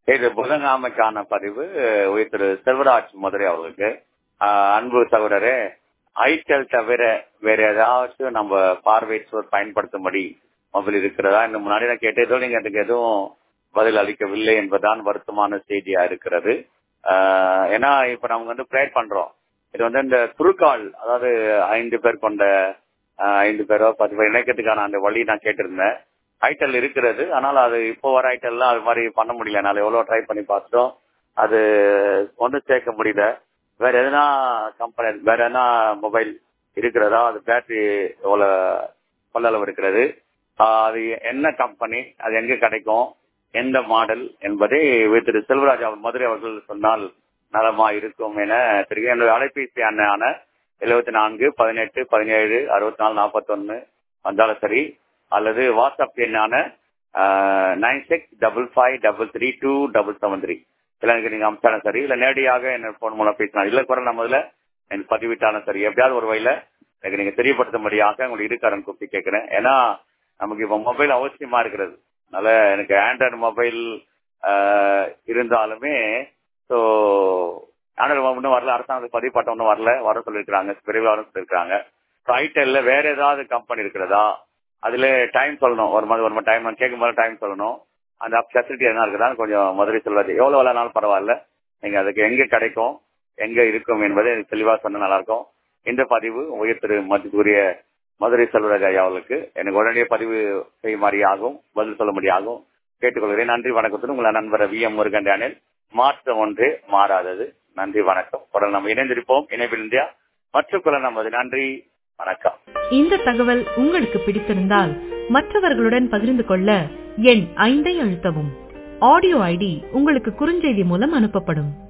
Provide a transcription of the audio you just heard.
இது புதன்கிழமைக்கான பதிவு உயிர் திரு செல்வராஜ் மதுரை அவர்களுக்கு ஆஹ் அன்பு சகோதரரே ஐடெல் தவிர வேற ஏதாச்சும் நம்ம பார்வையற்றோர் பயன்படுத்தும்படி மொபைல் இருக்கிறதா இந்த முன்னாடி நான் கேட்டதோ நீங்க அதுக்கு எதுவும் பதில் அளிக்கவில்லை என்பதுதான் வருத்தமான செய்தியா இருக்கிறது ஆஹ் ஏன்னா இப்ப நம்ம வந்து ப்ரேட் பண்றோம் இது வந்து இந்த குறுக்கால் அதாவது ஐந்து பேர் கொண்ட ஆஹ் ஐந்து பேரோ பத்து பேர் இணைக்கிறதுக்கான அந்த வழி நான் கேட்டிருந்தேன் ஐட்டல் இருக்கிறது ஆனால் அது இப்போ வர ஐட்டல்லாம் அது மாதிரி பண்ண முடியல என்னால எவ்வளவு ட்ரை பண்ணி பார்த்தோம் அது ஒன்றும் சேர்க்க முடியல வேற எதுனா கம்பெனி வேற எதனா மொபைல் இருக்கிறதா அது பேட்டரி எவ்வளவு கொள்ளளவு இருக்கிறது ஆஹ் அது என்ன கம்பெனி அது எங்க கிடைக்கும் எந்த மாடல் என்பதை திரு செல்வராஜ் அவர் மதுரை அவர்கள் சொன்னால் நலமா இருக்கும் என தெரியும் என்னுடைய அலைபேசி அண்ணான எழுபத்தி நான்கு பதினெட்டு பதினேழு அறுபத்தி நாலு நாற்பத்தொன்னு வந்தாலும் சரி அல்லது வாட்ஸ்அப் எண்ணான nine six double five double three two double seven three இல்லை எனக்கு நீங்க அமிச்சாலும் சரி இல்ல நேரடியாக என்ன போன் மூலம் பேசினாலும் இல்ல குரல் நம்மதுல எனக்கு பதிவிட்டாலும் சரி எப்படியாவது ஒரு வகையில எனக்கு நீங்க தெரியப்படுத்தும்படியாக உங்களுக்கு இருக்காரன் கூப்பிட்டு கேட்கிறேன் ஏன்னா நமக்கு இப்ப மொபைல் அவசியமா இருக்கிறது அதனால எனக்கு ஆண்ட்ராய்டு மொபைல் இருந்தாலுமே ஸோ ஆண்ட்ராய்டு மொபைல் ஒன்றும் வரல அரசாங்கத்துக்கு பதிவு பட்டம் ஒன்றும் வரல வர சொல்லியிருக்காங்க விரைவில் வர சொல்லியிருக்காங்க ஸோ ஐடெல்ல வேற ஏதாவது கம்பெனி இருக்கிறதா அதுல டைம் சொல்லணும் ஒரு மாதிரி ஒரு மாதிரி டைம் கேட்கும் போது டைம் சொல்லணும் அந்த ஃபெசிலிட்டி என்ன இருக்குதா கொஞ்சம் மதுரை சொல்வது எவ்வளவு வேலைனாலும் பரவாயில்ல நீங்க அதுக்கு எங்க கிடைக்கும் எங்க இருக்கும் என்பதை தெளிவா சொன்னா நல்லா இருக்கும் இந்த பதிவு உயர் திரு மதிப்புரிய மதுரை செல்வராஜ் ஐயா அவர்களுக்கு எனக்கு உடனே பதிவு செய்யுமாறியாகும் பதில் சொல்லும்படியாகும் கேட்டுக்கொள்கிறேன் நன்றி வணக்கத்துடன் உங்களை நண்பர் வி எம் முருகன் டேனியல் மாற்றம் ஒன்றே மாறாதது நன்றி வணக்கம் உடல் நம்ம இணைந்திருப்போம் இணைப்பில் இந்தியா மற்றும் குரல் நமது நன்றி வணக்கம் இந்த தகவல் உங்களுக்கு பிடித்திருந்தால் மற்றவர்களுடன் பகிர்ந்து கொள்ள எண் ஐந்தை அழுத்தவும் ஆடியோ ஐடி உங்களுக்கு குறுஞ்செய்தி மூலம் அனுப்பப்படும்